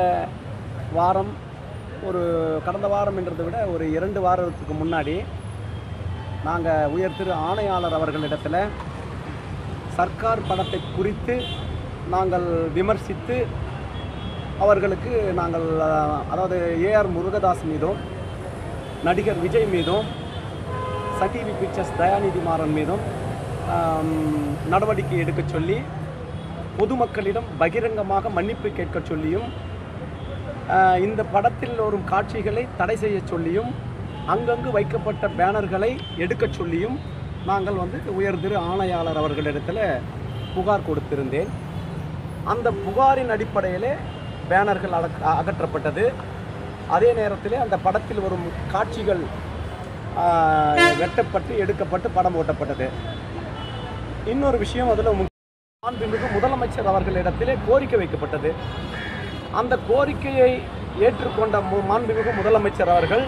வாரம் ஒரு கடந்த வாரம் என்றதை விட ஒரு இரண்டு வாரத்துக்கு முன்னாடி நாங்கள் உயர் திரு ஆணையாளர் அவர்களிடத்தில் சர்க்கார் படத்தை குறித்து நாங்கள் விமர்சித்து அவர்களுக்கு நாங்கள் அஹ், அதாவது ஏஆர் முருகதாஸ் மீதும் நடிகர் விஜய் மீதும் Sun TV Pictures Dayanidhi Maran மீதும் ஆம், நடவடிக்கை எடுக்கச் சொல்லி பொதுமக்களிடம் பகிரங்கமாக மன்னிப்பு கேட்கச் சொல்லியும் ஆஹ், இந்த படத்தில் வரும் காட்சிகளை தடை செய்யச் சொல்லியும் அங்கங்கு வைக்கப்பட்ட பேனர்களை எடுக்கச் சொல்லியும் நாங்கள் வந்து உயர் திரு ஆணையாளர் அவர்களிடத்தில் புகார் கொடுத்திருந்தேன் அந்த புகாரின் அடிப்படையிலே பேனர்கள் அகற்ற- அகற்றப்பட்டது அதே நேரத்தில் அந்த படத்தில் வரும் காட்சிகள் ஆஹ், வெட்டப்பட்டு எடுக்கப்பட்டு படம் ஓட்டப்பட்டது இன்னொரு விஷயம் அதில் மாண்புமிகு முதலமைச்சர் அவர்களிடத்திலே கோரிக்கை வைக்கப்பட்டது அந்த கோரிக்கையை ஏற்றுக்கொண்ட மு- மாண்புமிகு முதலமைச்சர் அவர்கள்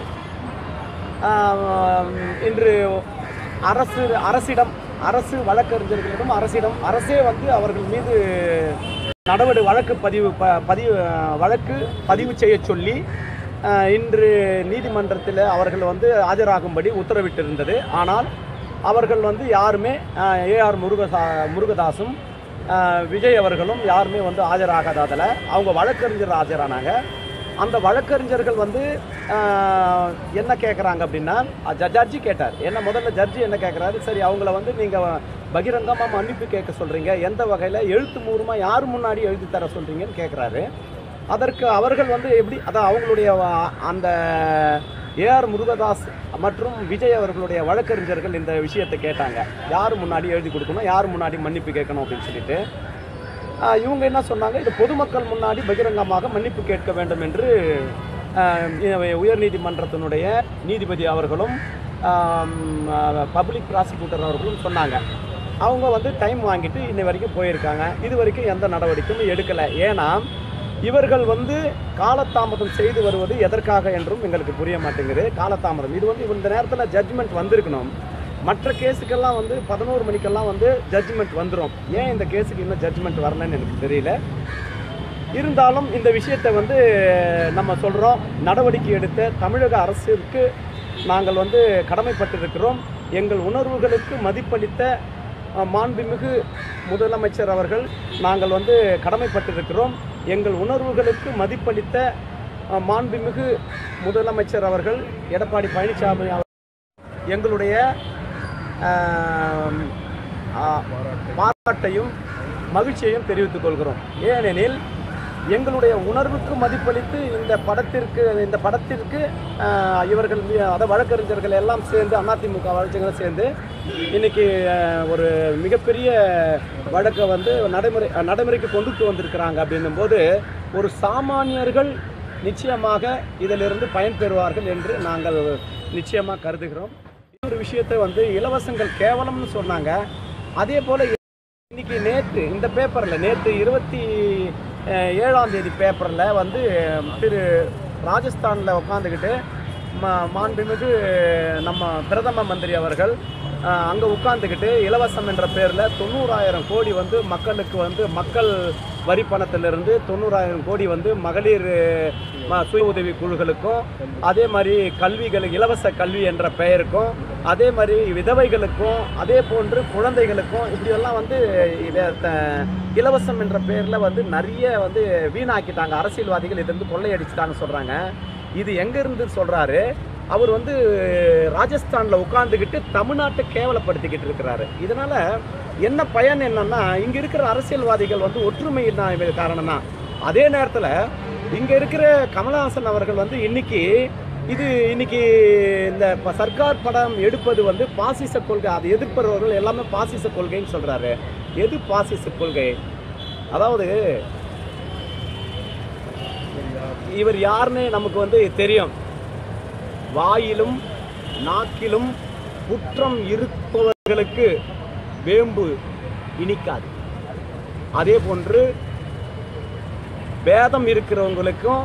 ஆஹ், இன்று அரசு அரசிடம் அரசு வழக்கறிஞர்களிடம் அரசிடம் அரசே வந்து அவர்கள் மீது நடவடிக்கை வழக்கு பதிவு ப- பதிவு வழக்கு பதிவு செய்ய சொல்லி ஆஹ், இன்று நீதிமன்றத்தில் அவர்கள் வந்து ஆஜராகும்படி உத்தரவிட்டிருந்தது ஆனால் அவர்கள் வந்து யாருமே ஏஆர் முருகசா முருகதாசும் ஆஹ், விஜய் அவர்களும் யாருமே வந்து ஆஜராகாததில் அவங்க வழக்கறிஞர் ஆஜரானாங்க அந்த வழக்கறிஞர்கள் வந்து ஆஹ், என்ன கேட்குறாங்க அப்படின்னா ஜ- ஜட்ஜி கேட்டார் என்ன முதல்ல ஜட்ஜி என்ன கேட்குறாரு சரி அவங்கள வந்து நீங்கள் பகிரங்கமாக மன்னிப்பு கேட்க சொல்கிறீங்க எந்த வகையில் எழுத்து மூலமாக யார் முன்னாடி எழுதி தர சொல்கிறீங்கன்னு கேட்குறாரு அதற்கு அவர்கள் வந்து எப்படி அதான் அவங்களுடைய வ- அந்த ஏஆர் முருகதாஸ் மற்றும் விஜய் அவர்களுடைய வழக்கறிஞர்கள் இந்த விஷயத்தை கேட்டாங்க யார் முன்னாடி எழுதி கொடுக்கணும் யார் முன்னாடி மன்னிப்பு கேட்கணும் அப்படின்னு சொல்லிட்டு ஆஹ், இவங்க என்ன சொன்னாங்க இது பொதுமக்கள் முன்னாடி பகிரங்கமாக மன்னிப்பு கேட்க வேண்டும் என்று ஆஹ், உயர்நீதிமன்றத்தினுடைய நீதிபதி அவர்களும் பப்ளிக் ப்ராசிக்யூட்டர் அவர்களும் சொன்னாங்க அவங்க வந்து டைம் வாங்கிட்டு இன்னை வரைக்கும் போயிருக்காங்க இது வரைக்கும் எந்த நடவடிக்கையும் எடுக்கலை ஏன்னா இவர்கள் வந்து காலதாமதம் செய்து வருவது எதற்காக என்றும் எங்களுக்கு புரிய மாட்டேங்குது காலதாமதம் இது வந்து இந்த நேரத்தில் ஜட்ஜ்மெண்ட் வந்திருக்கணும் மற்ற கேஸுக்கெல்லாம் வந்து பதினோரு மணிக்கெல்லாம் வந்து ஜட்ஜ்மெண்ட் வந்துடும் ஏன் இந்த கேஸுக்கு இன்னும் ஜட்ஜ்மெண்ட் வரலன்னு எனக்கு தெரியல இருந்தாலும் இந்த விஷயத்தை வந்து நம்ம சொல்கிறோம் நடவடிக்கை எடுத்த தமிழக அரசிற்கு நாங்கள் வந்து கடமைப்பட்டிருக்கிறோம் எங்கள் உணர்வுகளுக்கு மதிப்பளித்த அஹ், மாண்புமிகு முதலமைச்சர் அவர்கள் நாங்கள் வந்து கடமைப்பட்டிருக்கிறோம் எங்கள் உணர்வுகளுக்கு மதிப்பளித்த அஹ், மாண்புமிகு முதலமைச்சர் அவர்கள் எடப்பாடி பழனிசாமி அவர் எங்களுடைய ஆம், ஆ, பாராட்டையும் மகிழ்ச்சியையும் தெரிவித்துக் கொள்கிறோம் ஏனெனில் எங்களுடைய உணர்வுக்கு மதிப்பளித்து இந்த படத்திற்கு இந்த படத்திற்கு ஆ, இவர்கள் மீ- அதாவது வழக்கறிஞர்கள் எல்லாம் சேர்ந்து அதிமுக வழக்கறிஞர்கள் சேர்ந்து இன்னைக்கு ஆ, ஒரு மிகப்பெரிய வழக்கை வந்து நடைமுறை நடைமுறைக்கு கொண்டுட்டு வந்திருக்கிறாங்க அப்படின்னும் போது ஒரு சாமானியர்கள் நிச்சயமாக இதிலிருந்து பயன்பெறுவார்கள் என்று நாங்கள் நிச்சயமாக கருதுகிறோம் இன்னொரு விஷயத்தை வந்து இலவசங்கள் கேவலம்னு சொன்னாங்க அதே போல் இன்னைக்கு நேற்று இந்த பேப்பரில் நேற்று இருபத்தி அஹ், ஏழாம் தேதி பேப்பரில் வந்து திரு ராஜஸ்தானில் உட்காந்துக்கிட்டு ம மாண்புமிகு நம்ம பிரதம மந்திரி அவர்கள் அங்கே உட்காந்துக்கிட்டு இலவசம் என்ற பேரில் தொண்ணூறாயிரம் கோடி வந்து மக்களுக்கு வந்து மக்கள் வரி பணத்திலிருந்து தொண்ணூறாயிரம் கோடி வந்து மகளிர் ம- சுய உதவி குழுக்களுக்கும் அதே மாதிரி கல்விகள் இலவச கல்வி என்ற பெயருக்கும் அதே மாதிரி விதவைகளுக்கும் அதே போன்று குழந்தைகளுக்கும் இப்படியெல்லாம் வந்து இத த- இலவசம் என்ற பெயரில் வந்து நிறைய வந்து வீணாக்கிட்டாங்க அரசியல்வாதிகள் இதிலிருந்து கொள்ளையடிச்சிட்டாங்கன்னு சொல்கிறாங்க இது எங்கேருந்து சொல்கிறாரு அவர் வந்து ராஜஸ்தானில் உட்காந்துக்கிட்டு தமிழ்நாட்டை கேவலப்படுத்திக்கிட்டு இருக்கிறாரு இதனால் என்ன பயன் என்னன்னா இங்கே இருக்கிற அரசியல்வாதிகள் வந்து ஒற்றுமை தான் இது காரணம் தான் அதே நேரத்தில் இங்கே இருக்கிற கமலஹாசன் அவர்கள் வந்து இன்னைக்கு இது இன்னைக்கு இந்த ப- சர்க்கார் படம் எடுப்பது வந்து பாசிச கொள்கை அதை எதிர்ப்பவர்கள் எல்லாமே பாசிச கொள்கைன்னு சொல்கிறாரு எது பாசிச கொள்கை அதாவது இவர் யாருன்னு நமக்கு வந்து தெரியும் வாயிலும் நாக்கிலும் குற்றம் இருப்பவர்களுக்கு வேம்பு இனிக்காது அதே போன்று பேதம் இருக்கிறவங்களுக்கும்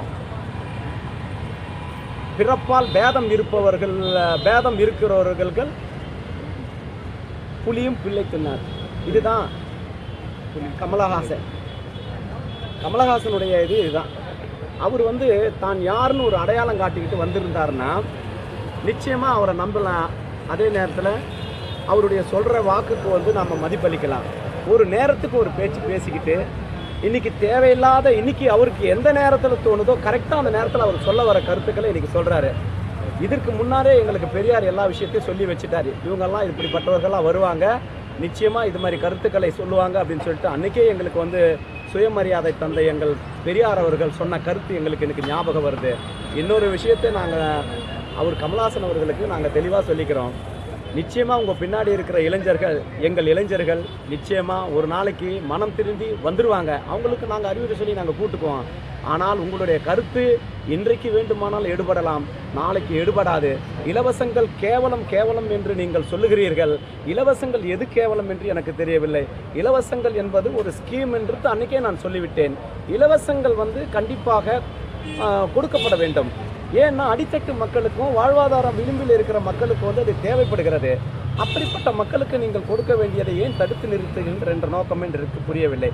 பிறப்பால் பேதம் இருப்பவர்கள் பேதம் இருக்கிறவர்கள் புலியும் பிள்ளை தின்னார் இதுதான் கமலஹாசன் கமலஹாசனுடைய இது இதுதான் அவர் வந்து தான் யாருன்னு ஒரு அடையாளம் காட்டிக்கிட்டு வந்திருந்தாருன்னா நிச்சயமாக அவரை நம்பலாம் அதே நேரத்தில் அவருடைய சொல்கிற வாக்குக்கு வந்து நம்ம மதிப்பளிக்கலாம் ஒரு நேரத்துக்கு ஒரு பேச்சு பேசிக்கிட்டு இன்னைக்கு தேவையில்லாத இன்னைக்கு அவருக்கு எந்த நேரத்தில் தோணுதோ கரெக்டாக அந்த நேரத்தில் அவர் சொல்ல வர கருத்துக்களை இன்னைக்கு சொல்கிறாரு இதற்கு முன்னாரே எங்களுக்கு பெரியார் எல்லா விஷயத்தையும் சொல்லி வச்சுட்டாரு இவங்கெல்லாம் இப்படிப்பட்டவர்கள்லாம் வருவாங்க நிச்சயமாக இது மாதிரி கருத்துக்களை சொல்லுவாங்க அப்படின்னு சொல்லிட்டு அன்றைக்கே எங்களுக்கு வந்து சுயமரியாதை தந்த எங்கள் பெரியார் அவர்கள் சொன்ன கருத்து எங்களுக்கு எனக்கு ஞாபகம் வருது இன்னொரு விஷயத்தை நாங்கள் அவர் கமலாசன் அவர்களுக்கு நாங்கள் தெளிவாக சொல்லிக்கிறோம் நிச்சயமாக உங்கள் பின்னாடி இருக்கிற இளைஞர்கள் எங்கள் இளைஞர்கள் நிச்சயமாக ஒரு நாளைக்கு மனம் திருந்தி வந்துருவாங்க அவங்களுக்கு நாங்கள் அறிவுரை சொல்லி நாங்கள் கூட்டுக்குவோம் ஆனால் உங்களுடைய கருத்து இன்றைக்கு வேண்டுமானால் எடுபடலாம் நாளைக்கு எடுபடாது இலவசங்கள் கேவலம் கேவலம் என்று நீங்கள் சொல்லுகிறீர்கள் இலவசங்கள் எது கேவலம் என்று எனக்கு தெரியவில்லை இலவசங்கள் என்பது ஒரு ஸ்கீம் என்று அன்னைக்கே நான் சொல்லிவிட்டேன் இலவசங்கள் வந்து கண்டிப்பாக ஆஹ், கொடுக்கப்பட வேண்டும் ஏன்னா அடித்தட்டு மக்களுக்கும் வாழ்வாதாரம் விளிம்பில் இருக்கிற மக்களுக்கு வந்து அது தேவைப்படுகிறது அப்படிப்பட்ட மக்களுக்கு நீங்கள் கொடுக்க வேண்டியதை ஏன் தடுத்து நிறுத்துகின்ற என்ற நோக்கம் என்று இருக்கு புரியவில்லை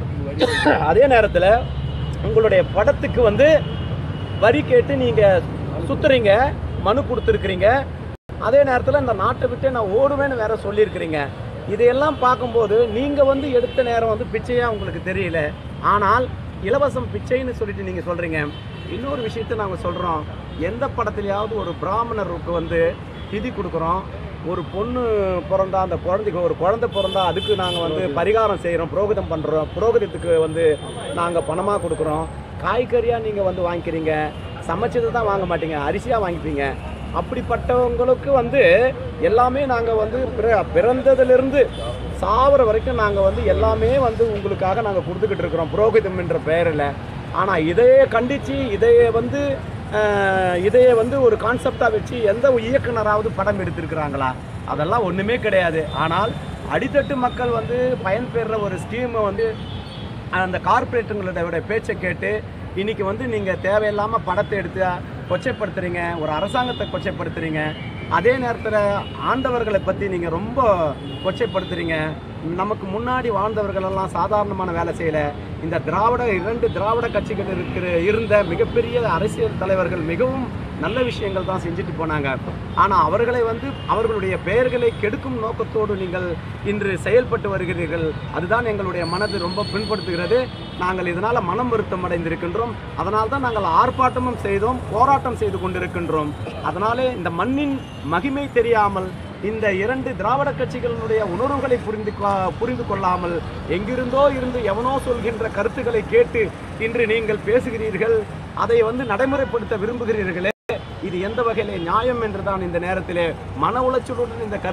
அதே நேரத்தில் உங்களுடைய படத்துக்கு வந்து வரி கேட்டு நீங்கள் சுத்துறீங்க மனு கொடுத்துருக்குறீங்க அதே நேரத்தில் இந்த நாட்டை விட்டு நான் ஓடுவேன்னு வேற சொல்லியிருக்கிறீங்க இதையெல்லாம் பார்க்கும்போது நீங்கள் வந்து எடுத்த நேரம் வந்து பிச்சையாக உங்களுக்கு தெரியல ஆனால் இலவசம் பிச்சைன்னு சொல்லிட்டு நீங்கள் சொல்கிறீங்க இன்னொரு விஷயத்தை நாங்கள் சொல்கிறோம் எந்த படத்துலையாவது ஒரு பிராமணருக்கு வந்து திதி கொடுக்குறோம் ஒரு பொண்ணு பிறந்தா அந்த குழந்தைக்கு ஒரு குழந்தை பிறந்தா அதுக்கு நாங்கள் வந்து பரிகாரம் செய்கிறோம் புரோகிதம் பண்ணுறோம் புரோகிதத்துக்கு வந்து நாங்கள் பணமாக கொடுக்குறோம் காய்கறியாக நீங்கள் வந்து வாங்கிக்கிறீங்க சமைச்சது தான் வாங்க மாட்டீங்க அரிசியாக வாங்கிப்பீங்க அப்படிப்பட்டவங்களுக்கு வந்து எல்லாமே நாங்கள் வந்து பிற- பிறந்ததிலிருந்து சாவர வரைக்கும் நாங்கள் வந்து எல்லாமே வந்து உங்களுக்காக நாங்கள் கொடுத்துக்கிட்டு இருக்கிறோம் புரோகிதம் என்ற பெயரில் ஆனால் இதையே கண்டித்து இதையே வந்து அஹ், இதையே வந்து ஒரு கான்செப்டாக வச்சு எந்த இயக்குனராவது படம் எடுத்திருக்கிறாங்களா அதெல்லாம் ஒன்றுமே கிடையாது ஆனால் அடித்தட்டு மக்கள் வந்து பயன்பெறுற ஒரு ஸ்கீமை வந்து அந்த கார்ப்பரேட்டுங்களோட பேச்சை கேட்டு இன்னைக்கு வந்து நீங்கள் தேவையில்லாமல் படத்தை எடுத்து கொச்சைப்படுத்துறீங்க ஒரு அரசாங்கத்தை கொச்சைப்படுத்துறீங்க அதே நேரத்தில் ஆண்டவர்களை பற்றி நீங்கள் ரொம்ப கொச்சைப்படுத்துறீங்க நமக்கு முன்னாடி வாழ்ந்தவர்களெல்லாம் சாதாரணமான வேலை செய்யலை இந்த திராவிட இரண்டு திராவிட கட்சிகள் இருக்கிற இருந்த மிகப்பெரிய அரசியல் தலைவர்கள் மிகவும் நல்ல விஷயங்கள் தான் செஞ்சுட்டு போனாங்க ஆனால் அவர்களை வந்து அவர்களுடைய பெயர்களை கெடுக்கும் நோக்கத்தோடு நீங்கள் இன்று செயல்பட்டு வருகிறீர்கள் அதுதான் எங்களுடைய மனது ரொம்ப பின்படுத்துகிறது நாங்கள் இதனால் மனம் வருத்தம் அடைந்திருக்கின்றோம் அதனால் தான் நாங்கள் ஆர்ப்பாட்டமும் செய்தோம் போராட்டம் செய்து கொண்டிருக்கின்றோம் அதனாலே இந்த மண்ணின் மகிமை தெரியாமல் இந்த இரண்டு திராவிட கட்சிகளினுடைய உணர்வுகளை புரிந்து கொ- புரிந்து கொள்ளாமல் எங்கிருந்தோ இருந்து எவனோ சொல்கின்ற கருத்துக்களை கேட்டு இன்று நீங்கள் பேசுகிறீர்கள் அதை வந்து நடைமுறைப்படுத்த விரும்புகிறீர்களே இது எந்த வகையிலே நியாயம் என்றுதான் இந்த நேரத்திலே மன உளைச்சலுடன் இந்த கரு